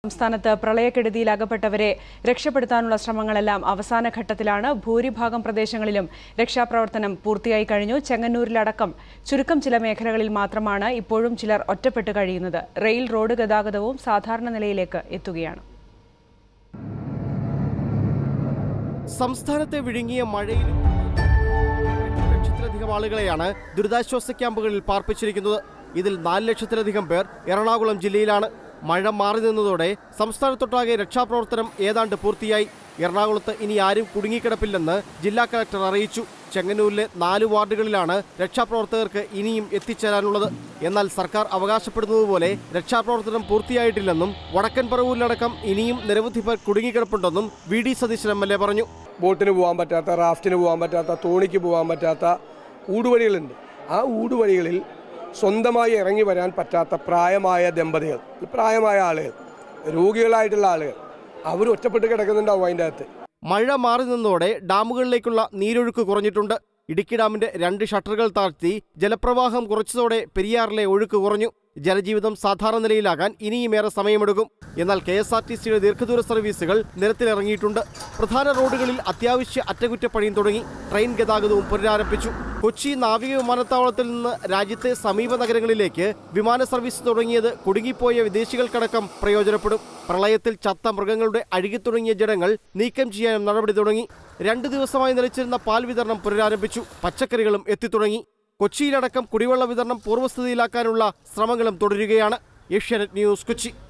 സംസ്ഥാനത്ത് പ്രളയക്കെടുതിയിൽ അകപ്പെട്ടവരെ രക്ഷപ്പെടുത്താനുള്ള ശ്രമങ്ങളെല്ലാം അവസാന ഘട്ടത്തിലാണ് ഭൂരിഭാഗം പ്രദേശങ്ങളിലും രക്ഷാപ്രവർത്തനം പൂർത്തിയായി കഴിഞ്ഞു ചെങ്ങന്നൂരിലടക്കം ചുരുക്കം ചില മേഖലകളിൽ മാത്രമാണ് ഇപ്പോഴും ചിലർ ഒറ്റപ്പെട്ട് കഴിയുന്നത് റെയിൽ റോഡ് ഗതാഗതവും സാധാരണ നിലയിലേക്ക് എത്തുകയാണ് സംസ്ഥാനത്തെ വിഴുങ്ങിയ മഴയിലും എട്ട് ലക്ഷത്തിലധികം ആളുകളെയാണ് ദുരിതാശ്വാസ ക്യാമ്പുകളിൽ പാർപ്പിച്ചിരിക്കുന്നത് ഇതിൽ നാല് ലക്ഷത്തിലധികം പേർ എറണാകുളം ജില്ലയിലാണ് മഴ മാറി നിന്നതോടെ സംസ്ഥാനത്തൊട്ടാകെ രക്ഷാപ്രവർത്തനം ഏതാണ്ട് പൂർത്തിയായി എറണാകുളത്ത് ഇനി ആരും കുടുങ്ങിക്കിടപ്പില്ലെന്ന് ജില്ലാ കളക്ടർ അറിയിച്ചു ചെങ്ങന്നൂരിലെ നാല് വാർഡുകളിലാണ് രക്ഷാപ്രവർത്തകർക്ക് ഇനിയും എത്തിച്ചേരാനുള്ളത് എന്നാൽ സർക്കാർ അവകാശപ്പെടുന്നതുപോലെ രക്ഷാപ്രവർത്തനം പൂർത്തിയായിട്ടില്ലെന്നും വടക്കൻ പറവൂരിലടക്കം ഇനിയും നിരവധി പേർ കുടുങ്ങിക്കിടപ്പുണ്ടെന്നും V D Satheesan M L A പറഞ്ഞു ബോട്ടിന് പോകാൻ പറ്റാത്ത റാഫ്റ്റിന് പോകാൻ പറ്റാത്ത തോണിക്ക് പോകാൻ പറ്റാത്ത ഊടുവഴികളുണ്ട് ആ ഊടുവഴികളിൽ സ്വന്തമായി ഇറങ്ങി വരാൻ പറ്റാത്ത പ്രായമായ ദമ്പതികൾ പ്രായമായ ആളുകൾ രോഗികളായിട്ടുള്ള ആളുകൾ അവർ ഒറ്റപ്പെട്ട് കിടക്കുന്നുണ്ടാവും അതിൻ്റെ അകത്ത് മഴ മാറി നിന്നതോടെ ഡാമുകളിലേക്കുള്ള നീരൊഴുക്ക് കുറഞ്ഞിട്ടുണ്ട് ഇടുക്കി ഡാമിന്റെ രണ്ട് ഷട്ടറുകൾ താഴ്ത്തി ജലപ്രവാഹം കുറച്ചതോടെ പെരിയാറിലെ ഒഴുക്ക് കുറഞ്ഞു ജനജീവിതം സാധാരണ നിലയിലാകാൻ ഇനിയുമേറെ സമയമെടുക്കും എന്നാൽ കെ എസ് ആർ ടി സിയുടെ ദീർഘദൂര സർവീസുകൾ നിരത്തിലിറങ്ങിയിട്ടുണ്ട് പ്രധാന റോഡുകളിൽ അത്യാവശ്യ അറ്റകുറ്റപ്പണിയും തുടങ്ങി ട്രെയിൻ ഗതാഗതവും പുനരാരംഭിച്ചു കൊച്ചി നാവിക വിമാനത്താവളത്തിൽ നിന്ന് രാജ്യത്തെ സമീപ നഗരങ്ങളിലേക്ക് വിമാന സർവീസ് തുടങ്ങിയത് കുടുങ്ങിപ്പോയ വിദേശികൾക്കടക്കം പ്രയോജനപ്പെടും പ്രളയത്തിൽ ചത്ത മൃഗങ്ങളുടെ അഴുകിത്തുടങ്ങിയ ജഡങ്ങൾ നീക്കം ചെയ്യാനും നടപടി തുടങ്ങി രണ്ടു ദിവസമായി നിലച്ചിരുന്ന പാൽ വിതരണം പുനരാരംഭിച്ചു പച്ചക്കറികളും എത്തിത്തുടങ്ങി കൊച്ചിയിലടക്കം കുടിവെള്ള വിതരണം പൂർവ്വസ്ഥിതിയിലാക്കാനുള്ള ശ്രമങ്ങളും തുടരുകയാണ് ഏഷ്യാനെറ്റ് ന്യൂസ് കൊച്ചി